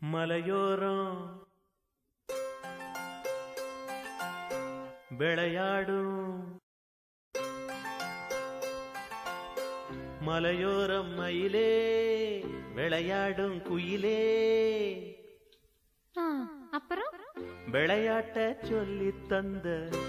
மலையோரம் விளையாடும் மலையோரம் மயிலே விளையாடும் குயிலே ஆ, அப்புறம் விளையாட்ட சொல்லித் தந்த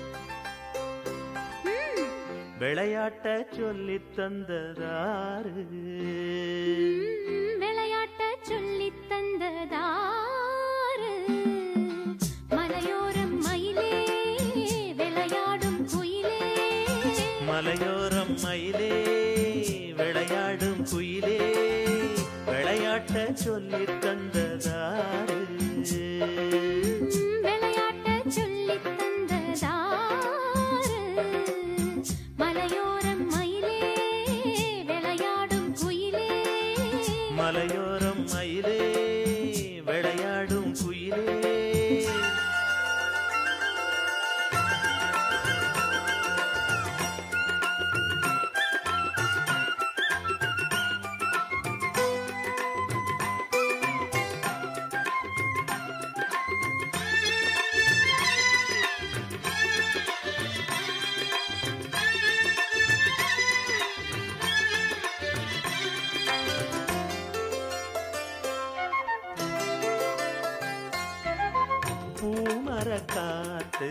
விளையாட்ட சொல்லித் தந்ததாரு ம், விளையாட்ட சொல்லித் தந்ததாரு மலையோரம் மயிலே விளையாடும் குயிலே மலையோரம் மயிலே விளையாடும் குயிலே விளையாட்ட சொல்லித் தந்ததாரு ம், விளையாட்ட சொல்லித் தந்ததாரு மலையோரம் மயிலே விளையாடும் குயிலே மலையோரம் மயிலே விளையாடும் குயிலே பூமர காத்து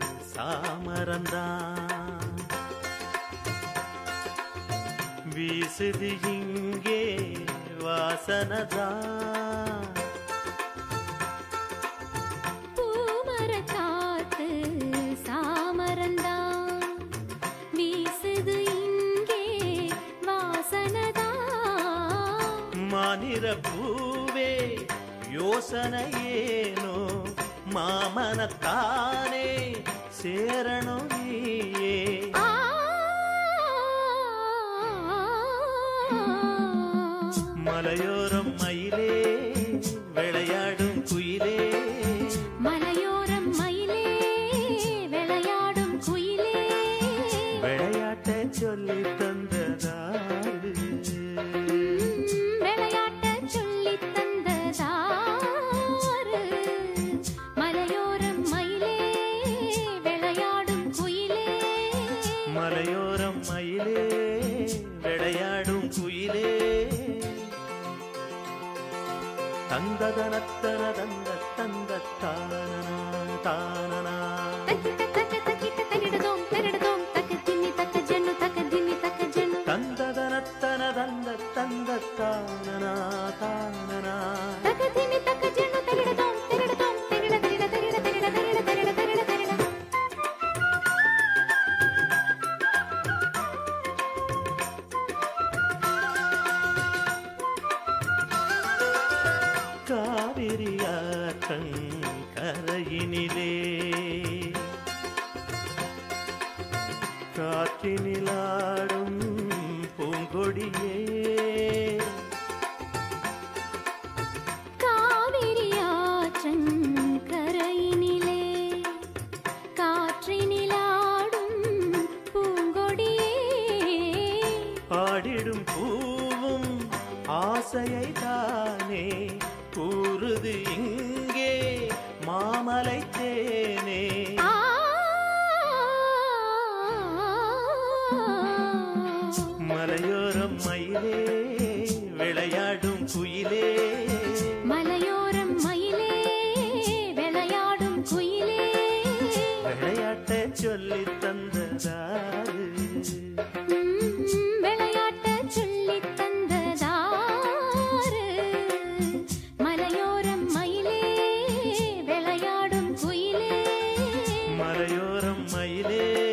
சாமரந்தான் வீசுது இங்கே வாசனதான் பூமரக் காத்து சாமரந்தான் வீசுது இங்கே வாசனதான் மாநிற பூவே யோசனை ஏனோ மாமனத்தானே சேரணும் நீயே ஆ மலையோரம் மயிலே விளையாடும் குயிலே மலையோரம் மயிலே விளையாடும் குயிலே விளையாட்ட சொல்லி தந்ததாரு ம், விளையாட்ட சொல்லித் தந்ததாரு மலையோரம் மயிலே விளையாடும் குயிலே மலையோரம் மயிலே விளையாடும் குயிலே தந்ததனத்தன தந்த தந்த தானனா தானனா தக்கிட்ட தக்க தக்கிட்ட தகிடதோம் தகிடதோம் தக்க தின்னி தக்க ஜன்னு தக்க தின்னி தக்க ஜன்னு தந்ததனத்தன தந்த தந்த தானனா தானனா தக்க தின்னி தக்க ஜன்னு தகிடதோம் தகிடதோம் தகிட தகிட தகிட தகிட தகிட தகிட தகிட தகிட காவிரியாற்றங் கரையினிலே காற்றினிலாடும் பூங்கொடியே காவிரியாற்றங்கரையினிலே காற்றினிலாடும் பூங்கொடியே ஆடிடும் பூவும் ஆசையை தானே கூறுது இங்கே மாமலை தேனே ஆ மலையோரம் மயிலே விளையாடும் குயிலே மலையோரம் மயிலே விளையாடும் குயிலே விளையாட்ட சொல்லி தந்ததாரு ம், விளையாட்ட சொல்லித் தந்ததாரு மலையோரம் மயிலே விளையாடும் குயிலே மலையோரம் மயிலே